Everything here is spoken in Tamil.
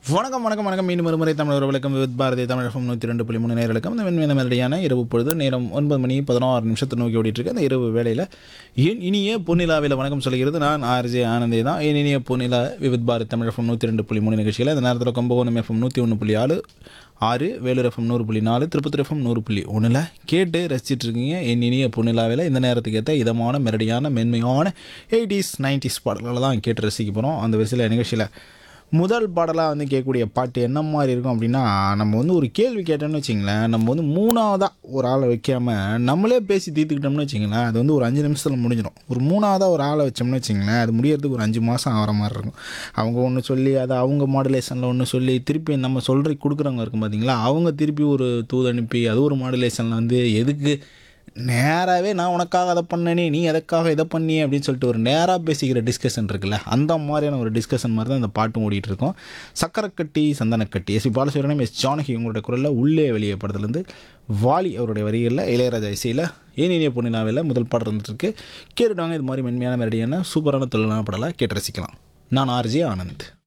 வணக்கம் வணக்கம் வணக்கம் மீண்டும் ஒருமுறை தமிழ் உறவுகளுக்கும் வித் பாரதி தமிழகம் நூற்றி ரெண்டு புள்ளி மூணு நேர்களுக்கும் இந்த வெண்மையான மெலடியான இரவு பொழுது நேரம் ஒன்பது மணி பதினாறு நிமிஷத்தை நோக்கி ஓடிட்டு இருக்கு அந்த இரவு வேளையில் என் இனிய பொன்னிலாவில் வணக்கம் சொல்கிறது நான் ஆர்ஜே ஆனந்தே தான் என் இனிய பொன்னிலா வித் பாரதி தமிழகம் நூற்றி ரெண்டு புள்ளி மூணு நிகழ்ச்சியில் இந்த நேரத்தில் கும்பகோணம் எஃப்எம் நூற்றி ஒன்று புள்ளி ஆறு ஆறு வேலூர் எஃப்எம் நூறு புள்ளி நாலு திருப்பத்தூர் எஃப்எம் நூறு புள்ளி ஒன்றில் கேட்டு ரசிச்சிட்டு இருக்கீங்க என் இனிய பொன்னிலாவில் இந்த நேரத்துக்கு ஏற்ற இதமான மெரடியான மென்மையான எயிட்டிஸ் நைன்டிஸ் பாடல்களை தான் கேட்டு ரசிக்க போகிறோம் அந்த வரிசையில் நிகழ்ச்சியில் முதல் பாடலாக வந்து கேட்கக்கூடிய பாட்டு என்ன மாதிரி இருக்கும் அப்படின்னா நம்ம வந்து ஒரு கேள்வி கேட்டோம்னு வச்சிங்களேன் நம்ம வந்து மூணாவதாக ஒரு ஆளை வைக்காம நம்மளே பேசி தீர்த்துக்கிட்டோம்னு வச்சிங்களேன் அது வந்து ஒரு அஞ்சு நிமிஷத்தில் முடிஞ்சிடும் ஒரு மூணாவதாக ஒரு ஆளை வச்சோம்னு வச்சிங்களேன் அது முடியறதுக்கு ஒரு அஞ்சு மாதம் ஆகிற மாதிரி இருக்கும் அவங்க ஒன்று சொல்லி அதை அவங்க மாடுலேஷனில் ஒன்று சொல்லி திருப்பி நம்ம சொல்கிற கொடுக்குறவங்க இருக்கும் பார்த்தீங்களா அவங்க திருப்பி ஒரு தூது அனுப்பி அது ஒரு மாடுலேஷனில் வந்து எதுக்கு நேராகவே நான் உனக்காக அதை பண்ணனே நீ எதற்காக இதை பண்ணி அப்படின்னு சொல்லிட்டு ஒரு நேராக பேசிக்கிற டிஸ்கஷன் இருக்குல்ல அந்த மாதிரியான ஒரு டிஸ்கஷன் மாதிரி தான் இந்த பாட்டும் ஓடிட்டு இருக்கும் சக்கரக்கட்டி சந்தனக்கட்டி எஸ்பி பாலசுவரனும் எஸ் ஜானகி உங்களுடைய குரலில் உள்ளே வெளியே படத்துலேருந்து வாலி அவருடைய வரிகளில் இளையராஜா இசையில் ஏனிய பொன்னினாவில் முதல் பாடல் இருந்துருக்கு கேட்டுட்டாங்க இது மாதிரி மென்மையான மெரடியான சூப்பரான தொழிலான படலாக கேட்டு ரசிக்கலாம் நான் ஆர்ஜி ஆனந்த்